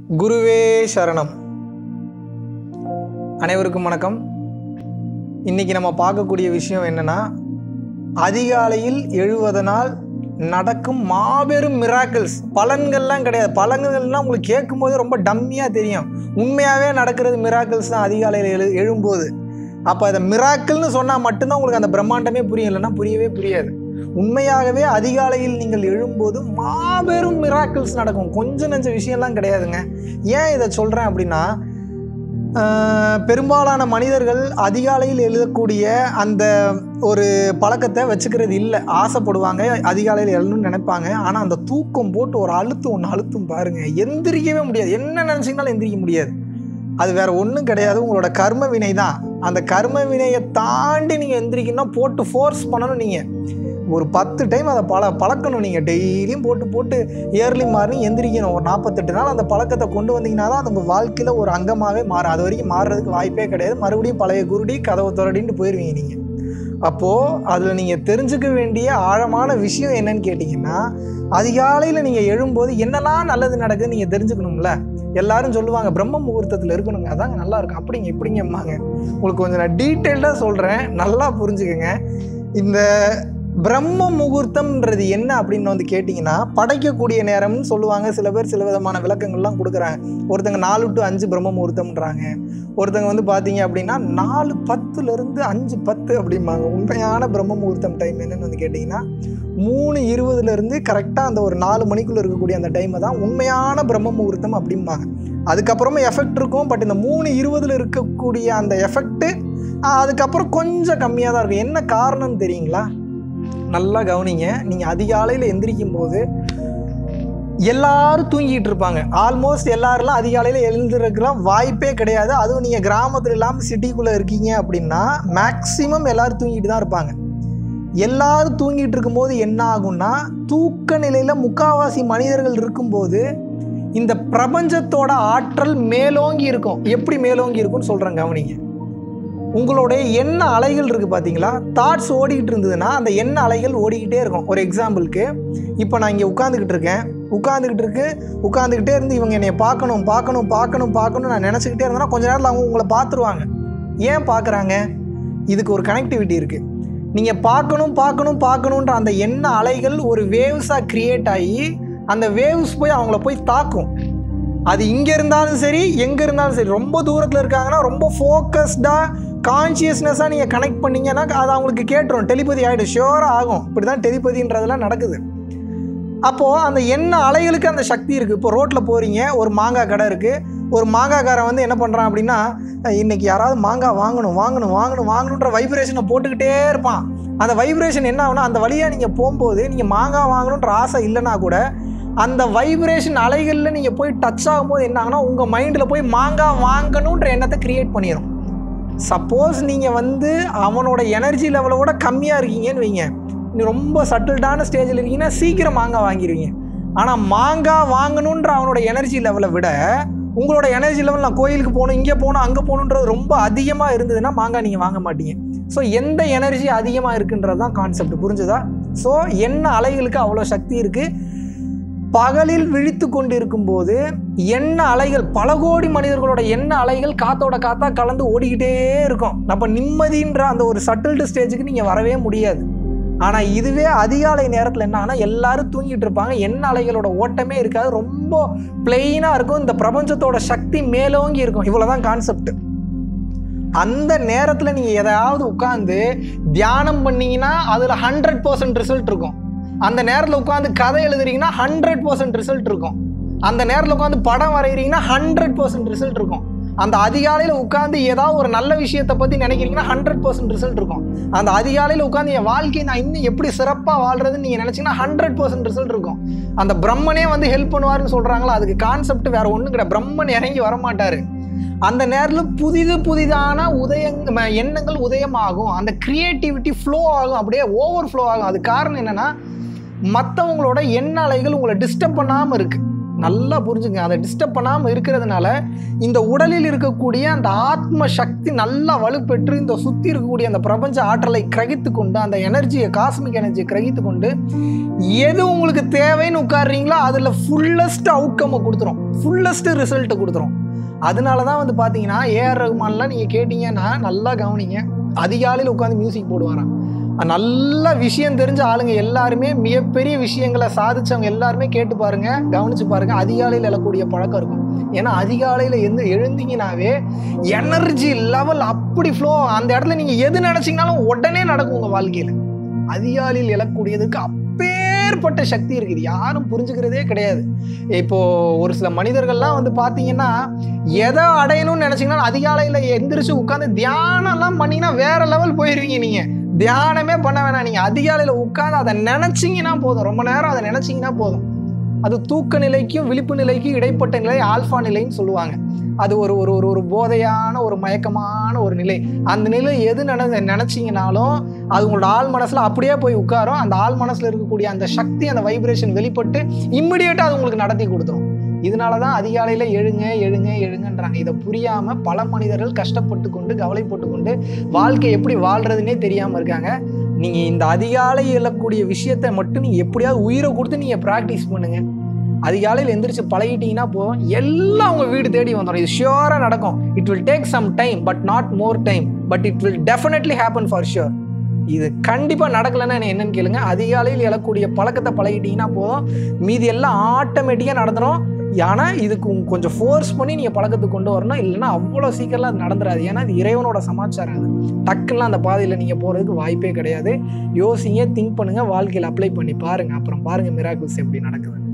குருவே சரணம் அனைவருக்கும் வணக்கம் இன்னைக்கு நம்ம பார்க்கக்கூடிய விஷயம் என்னன்னா அதிகாலையில் எழுவதனால் நடக்கும் மாபெரும் மிராக்கிள்ஸ் பலன்கள்லாம் கிடையாது பலன்கள்லாம் உங்களுக்கு கேட்கும்போது ரொம்ப டம்மியாக தெரியும் உண்மையாகவே நடக்கிறது மிராக்கிள்ஸ் தான் அதிகாலையில் எழு எழும்போது அப்போ அதை மிராக்கிள்னு சொன்னால் மட்டும்தான் உங்களுக்கு அந்த பிரம்மாண்டமே புரியும் இல்லைன்னா புரியவே புரியாது உண்மையாகவே அதிகாலையில் நீங்கள் எழும்போது மாபெரும் மிராக்கிள்ஸ் நடக்கும் கொஞ்சம் நெஞ்ச விஷயம்லாம் கிடையாதுங்க ஏன் இதை சொல்கிறேன் அப்படின்னா ஆஹ், பெரும்பாலான மனிதர்கள் அதிகாலையில் எழுதக்கூடிய அந்த ஒரு பழக்கத்தை வச்சுக்கிறது இல்லை ஆசைப்படுவாங்க அதிகாலையில் எழணும்னு நினைப்பாங்க ஆனால் அந்த தூக்கம் போட்டு ஒரு அழுத்தம் ஒன்று அழுத்தும் பாருங்க எந்திரிக்கவே முடியாது என்ன நினச்சிங்கனாலும் எந்திரிக்க முடியாது அது வேற ஒன்றும் கிடையாது உங்களோட கர்ம வினை தான் அந்த கர்ம வினையை தாண்டி நீங்கள் எந்திரிக்கணும்னா போட்டு ஃபோர்ஸ் பண்ணணும் நீங்கள் ஒரு பத்து டைம் அதை பழ பழக்கணும் நீங்கள் டெய்லியும் போட்டு போட்டு இயர்லி மார்னிங் எந்திரிக்கணும் ஒரு நாற்பத்தெட்டு நாள் அந்த பழக்கத்தை கொண்டு வந்தீங்கன்னா தான் அது உங்கள் வாழ்க்கையில் ஒரு அங்கமாகவே மாறும் அது வரைக்கும் மாறுறதுக்கு வாய்ப்பே கிடையாது மறுபடியும் பழைய குருடி கதவை துரடின்ட்டு போயிடுவீங்க நீங்கள் அப்போது அதில் நீங்கள் தெரிஞ்சுக்க வேண்டிய ஆழமான விஷயம் என்னன்னு கேட்டிங்கன்னா அதிகாலையில் நீங்கள் எழும்போது என்னெல்லாம் நல்லது நடக்குதுன்னு நீங்கள் தெரிஞ்சுக்கணும்ல எல்லாரும் சொல்லுவாங்க பிரம்ம முகூர்த்தத்தில் இருக்கணுங்க அதாங்க நல்லா இருக்கும் அப்படிங்க இப்படிங்கம்மாங்க உங்களுக்கு கொஞ்சம் நான் டீட்டெயில்டாக சொல்கிறேன் நல்லா புரிஞ்சுக்கங்க இந்த பிரம்ம முகூர்த்தம்ன்றது என்ன அப்படின்னு வந்து கேட்டிங்கன்னா படைக்கக்கூடிய நேரம்னு சொல்லுவாங்க சில பேர் சில விதமான விளக்கங்கள்லாம் கொடுக்குறாங்க ஒருத்தங்க நாலு டு அஞ்சு பிரம்ம முகூர்த்தம்ன்றாங்க ஒருத்தங்க வந்து பார்த்தீங்க அப்படின்னா நாலு பத்துலேருந்து அஞ்சு பத்து அப்படிம்பாங்க உண்மையான பிரம்ம முகூர்த்தம் டைம் என்னன்னு வந்து கேட்டிங்கன்னா மூணு இருபதுலேருந்து கரெக்டாக அந்த ஒரு நாலு மணிக்குள்ளே இருக்கக்கூடிய அந்த டைமை தான் உண்மையான பிரம்ம முகூர்த்தம் அப்படிம்பாங்க அதுக்கப்புறமா எஃபெக்ட் இருக்கும் பட் இந்த மூணு இருபதில் இருக்கக்கூடிய அந்த எஃபெக்ட்டு அதுக்கப்புறம் கொஞ்சம் கம்மியாக தான் இருக்கும் என்ன காரணம்னு தெரியுங்களா நல்லா கவனிங்க நீங்கள் அதிகாலையில் எந்திரிக்கும் போது எல்லாரும் தூங்கிட்டு இருப்பாங்க ஆல்மோஸ்ட் எல்லாரெல்லாம் அதிகாலையில் எழுந்திருக்கலாம் வாய்ப்பே கிடையாது அதுவும் நீங்கள் கிராமத்தில் இல்லாமல் சிட்டிக்குள்ளே இருக்கீங்க அப்படின்னா மேக்ஸிமம் எல்லாரும் தூங்கிட்டு தான் இருப்பாங்க எல்லாரும் தூங்கிட்டு இருக்கும்போது என்ன ஆகும்னா தூக்க நிலையில் முக்காவாசி மனிதர்கள் இருக்கும்போது இந்த பிரபஞ்சத்தோட ஆற்றல் மேலோங்கி இருக்கும் எப்படி மேலோங்கி இருக்கும்னு சொல்கிறேன் கவனிங்க உங்களுடைய எண்ண அலைகள் இருக்குது பார்த்தீங்களா தாட்ஸ் ஓடிக்கிட்டு இருந்ததுன்னா அந்த எண்ண அலைகள் ஓடிக்கிட்டே இருக்கும் ஒரு எக்ஸாம்பிளுக்கு இப்போ நான் இங்கே உட்காந்துக்கிட்டு இருக்கேன் உட்காந்துக்கிட்டு இருக்கு உட்காந்துக்கிட்டே இருந்து இவங்க என்னை பார்க்கணும் பார்க்கணும் பார்க்கணும் பார்க்கணும் நான் நினச்சிக்கிட்டே இருந்தேன்னா கொஞ்ச நேரத்தில் அவங்க உங்களை பார்த்துருவாங்க ஏன் பார்க்குறாங்க இதுக்கு ஒரு கனெக்டிவிட்டி இருக்குது நீங்கள் பார்க்கணும் பார்க்கணும் பார்க்கணுன்ற அந்த எண்ண அலைகள் ஒரு வேவ்ஸாக க்ரியேட் ஆகி அந்த வேவ்ஸ் போய் அவங்கள போய் தாக்கும் அது இங்கே இருந்தாலும் சரி எங்கே இருந்தாலும் சரி ரொம்ப தூரத்தில் இருக்காங்கன்னா ரொம்ப ஃபோக்கஸ்டாக கான்ஷியஸ்னஸாக நீங்கள் கனெக்ட் பண்ணீங்கன்னா அது அவங்களுக்கு கேட்டுரும் டெலிபதி ஆகிடும் ஷியோராக ஆகும் இப்படி தான் டெலிபதின்றதெல்லாம் நடக்குது அப்போது அந்த என்ன அலைகளுக்கு அந்த சக்தி இருக்குது இப்போ ரோட்டில் போகிறீங்க ஒரு மாங்காய் கடை இருக்குது ஒரு மாங்காய்காரன் வந்து என்ன பண்ணுறான் அப்படின்னா இன்னைக்கு யாராவது மாங்காய் வாங்கணும் வாங்கணும் வாங்கணும் வாங்கணுன்ற வைப்ரேஷனை போட்டுக்கிட்டே இருப்பான் அந்த வைப்ரேஷன் என்ன ஆகுனா அந்த வழியாக நீங்கள் போகும்போது நீங்கள் மாங்காய் வாங்கணுன்ற ஆசை இல்லைன்னா கூட அந்த வைப்ரேஷன் அலைகளில் நீங்கள் போய் டச் ஆகும்போது என்ன ஆகுனா உங்கள் மைண்டில் போய் மாங்காய் வாங்கணுன்ற எண்ணத்தை க்ரியேட் பண்ணிடும் சப்போஸ் நீங்கள் வந்து அவனோட எனர்ஜி லெவலோட கம்மியாக இருக்கீங்கன்னு வைங்க நீ ரொம்ப சட்டில்டான ஸ்டேஜில் இருக்கீங்கன்னா சீக்கிரம் மாங்காய் வாங்கிடுவீங்க ஆனால் மாங்காய் வாங்கணுன்ற அவனோட எனர்ஜி லெவலை விட உங்களோட எனர்ஜி லெவல் நான் கோயிலுக்கு போகணும் இங்கே போகணும் அங்கே போகணுன்றது ரொம்ப அதிகமாக இருந்ததுன்னா மாங்காய் நீங்கள் வாங்க மாட்டீங்க ஸோ எந்த எனர்ஜி அதிகமாக இருக்குன்றது தான் கான்செப்ட் புரிஞ்சுதா ஸோ என்ன அலைகளுக்கு அவ்வளோ சக்தி இருக்குது பகலில் விழித்து கொண்டிருக்கும் போது எண்ண அலைகள் பல கோடி மனிதர்களோட எண்ண அலைகள் காத்தோட காத்தா கலந்து ஓடிக்கிட்டே இருக்கும் நம்ம நிம்மதின்ற அந்த ஒரு சட்டில்டு ஸ்டேஜுக்கு நீங்கள் வரவே முடியாது ஆனால் இதுவே அதிகாலை நேரத்தில் என்ன ஆனால் எல்லாரும் தூங்கிட்டு இருப்பாங்க எண்ண அலைகளோட ஓட்டமே இருக்காது ரொம்ப பிளெயினாக இருக்கும் இந்த பிரபஞ்சத்தோட சக்தி மேலோங்கி இருக்கும் இவ்வளோதான் கான்செப்ட் அந்த நேரத்தில் நீங்கள் எதையாவது உட்காந்து தியானம் பண்ணீங்கன்னா அதில் ஹண்ட்ரட் பர்சன்ட் ரிசல்ட் இருக்கும் அந்த நேரத்தில் உட்காந்து கதை எழுதுறீங்கன்னா ஹண்ட்ரட் பர்சன்ட் ரிசல்ட் இருக்கும் அந்த நேரத்தில் உட்காந்து படம் வரைகிறீங்கன்னா ஹண்ட்ரட் பர்சன்ட் ரிசல்ட் இருக்கும் அந்த அதிகாலையில் உட்காந்து ஏதாவது ஒரு நல்ல விஷயத்தை பற்றி நினைக்கிறீங்கன்னா ஹண்ட்ரட் பர்சன்ட் ரிசல்ட் இருக்கும் அந்த அதிகாலையில் உட்காந்து என் வாழ்க்கையை நான் இன்னும் எப்படி சிறப்பாக வாழ்றதுன்னு நீங்கள் நினச்சிங்கன்னா ஹண்ட்ரட் பர்சன்ட் ரிசல்ட் இருக்கும் அந்த பிரம்மனே வந்து ஹெல்ப் பண்ணுவாருன்னு சொல்கிறாங்களா அதுக்கு கான்செப்ட் வேற ஒன்றும் கிடையாது பிரம்மன் இறங்கி வரமாட்டார் அந்த நேரத்தில் புதிது புதிதான உதயங் ம- எண்ணங்கள் உதயமாகும் அந்த கிரியேட்டிவிட்டி ஃப்ளோ ஆகும் அப்படியே ஓவர் ஃப்ளோ ஆகும் அது காரணம் என்னன்னா மற்றவங்களோட எண்ண அலைகள் உங்களை டிஸ்டர்ப் பண்ணாமல் இருக்கு நல்லா புரிஞ்சுங்க அதை டிஸ்டர்ப் பண்ணாமல் இருக்கிறதுனால இந்த உடலில் இருக்கக்கூடிய அந்த ஆத்ம சக்தி நல்லா வலுப்பெற்று இந்த சுற்றி இருக்கக்கூடிய அந்த பிரபஞ்ச ஆற்றலை கிரகித்து கொண்டு அந்த எனர்ஜியை காஸ்மிக் எனர்ஜியை கிரகித்து கொண்டு எது உங்களுக்கு தேவைன்னு உட்காடுறீங்களோ அதில் ஃபுல்லஸ்ட் அவுட்கம்மை கொடுத்துரும் ஃபுல்லஸ்ட் ரிசல்ட்டை கொடுத்துரும் அதனால தான் வந்து பார்த்தீங்கன்னா ஏஆர் ரகுமான்லாம் நீங்கள் கேட்டீங்கன்னா நல்லா கவனிங்க அதிகாலையில் உட்காந்து மியூசிக் போடுவாராம் நல்ல விஷயம் தெரிஞ்ச ஆளுங்க எல்லாருமே மிகப்பெரிய விஷயங்களை சாதிச்சவங்க எல்லாருமே கேட்டு பாருங்க கவனிச்சு பாருங்க அதிகாலையில் எழக்கூடிய பழக்கம் இருக்கும் ஏன்னா அதிகாலையில் எந்த எழுந்தீங்கனாவே எனர்ஜி லெவல் அப்படி ஃப்ளோ அந்த இடத்துல நீங்கள் எது நினச்சிங்கனாலும் உடனே நடக்கும் உங்கள் வாழ்க்கையில் அதிகாலையில் எழக்கூடியதுக்கு அப்பேற்பட்ட சக்தி இருக்குது யாரும் புரிஞ்சுக்கிறதே கிடையாது இப்போ ஒரு சில மனிதர்கள்லாம் வந்து பார்த்தீங்கன்னா எதை அடையணும்னு நினச்சிங்கன்னா அதிகாலையில் எந்திரிச்சு உட்காந்து தியானம்லாம் பண்ணிங்கன்னா வேற லெவல் போயிருவீங்க நீங்கள் தியானமே பண்ண வேணாம் நீங்கள் அதிகாலையில் உட்காந்து அதை நினச்சிங்கன்னா போதும் ரொம்ப நேரம் அதை நினச்சிங்கன்னா போதும் அது தூக்க நிலைக்கும் விழிப்பு நிலைக்கும் இடைப்பட்ட நிலை ஆல்ஃபா நிலைன்னு சொல்லுவாங்க அது ஒரு ஒரு ஒரு ஒரு போதையான ஒரு மயக்கமான ஒரு நிலை அந்த நிலை எது நினை நினச்சிங்கனாலும் அது உங்களோட ஆள் மனசில் அப்படியே போய் உட்காரும் அந்த ஆள் மனசில் இருக்கக்கூடிய அந்த சக்தி அந்த வைப்ரேஷன் வெளிப்பட்டு இம்மிடியேட்டாக அது உங்களுக்கு நடத்தி கொடுத்துரும் இதனால தான் அதிகாலையில் எழுங்க எழுங்க எழுங்கன்றாங்க இதை புரியாமல் பல மனிதர்கள் கஷ்டப்பட்டு கொண்டு கவலைப்பட்டு கொண்டு வாழ்க்கை எப்படி வாழ்கிறதுனே தெரியாமல் இருக்காங்க நீங்கள் இந்த அதிகாலை எழக்கூடிய விஷயத்தை மட்டும் நீங்கள் எப்படியாவது உயிரை கொடுத்து நீங்கள் ப்ராக்டிஸ் பண்ணுங்கள் அதிகாலையில் எந்திரிச்சு பழகிட்டீங்கன்னா போதும் எல்லாம் உங்கள் வீடு தேடி வந்துடும் இது ஷியோராக நடக்கும் it will take some time but not more time but it will definitely happen for sure இது கண்டிப்பாக நடக்கலைன்னா என்னன்னு கேளுங்க அதிகாலையில் எழக்கூடிய பழக்கத்தை பழகிட்டீங்கன்னா போதும் மீதி எல்லாம் ஆட்டோமேட்டிக்காக நடந்துடும் ஆனால் இதுக்கு கொஞ்சம் ஃபோர்ஸ் பண்ணி நீங்கள் பழக்கத்துக்கு கொண்டு வரணும் இல்லைன்னா அவ்வளோ சீக்கிரம்லாம் அது நடந்துடாது ஏன்னா இது இறைவனோட சமாச்சாரம் அது டக்குலாம் அந்த பாதையில் நீங்கள் போகிறதுக்கு வாய்ப்பே கிடையாது யோசிங்க திங்க் பண்ணுங்கள் வாழ்க்கையில் அப்ளை பண்ணி பாருங்கள் அப்புறம் பாருங்கள் மிராக்கிள்ஸ் எப்படி நடக்குது